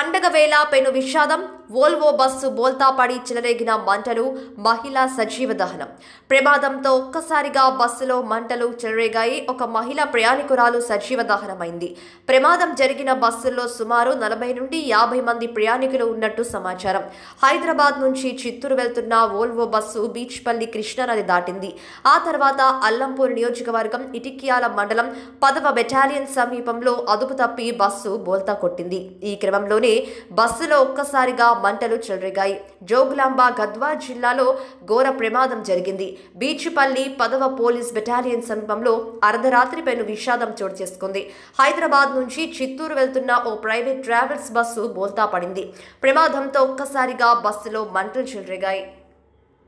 పండగ వేళ పెను విషాదం వోల్వో బస్సు బోల్తా పడి చెలరేగిన మంటలు మహిళ సజీవ దహనం ప్రమాదంతో ఒక్కసారిగా బస్సులో మంటలు చెలరేగాయి ఒక మహిళ ప్రయాణికురాలు సజీవ దహనమైంది ప్రమాదం జరిగిన బస్సుల్లో సుమారు నలభై నుండి యాభై మంది ప్రయాణికులు ఉన్నట్టు సమాచారం హైదరాబాద్ నుంచి చిత్తూరు వెళ్తున్న వోల్వో బస్సు బీచ్పల్లి కృష్ణానది దాటింది ఆ తర్వాత అల్లంపూర్ నియోజకవర్గం ఇటిక్యాల మండలం పదవ బెటాలియన్ సమీపంలో అదుపు తప్పి బస్సు బోల్తా కొట్టింది ఈ క్రమంలోనే బస్సులో ఒక్కసారిగా మంటలు చెలరేగాయి జోగులాంబ గద్వాల్ జిల్లాలో ఘోర ప్రమాదం జరిగింది బీచ్పల్లి పదవ పోలీస్ బెటాలియన్ సమీపంలో అర్ధరాత్రి పెను విషాదం చోటు చేసుకుంది హైదరాబాద్ నుంచి చిత్తూరు వెళ్తున్న ఓ ప్రైవేట్ ట్రావెల్స్ బస్సు బోల్తా పడింది ప్రమాదంతో ఒక్కసారిగా బస్సులో మంటలు చెలరేగాయి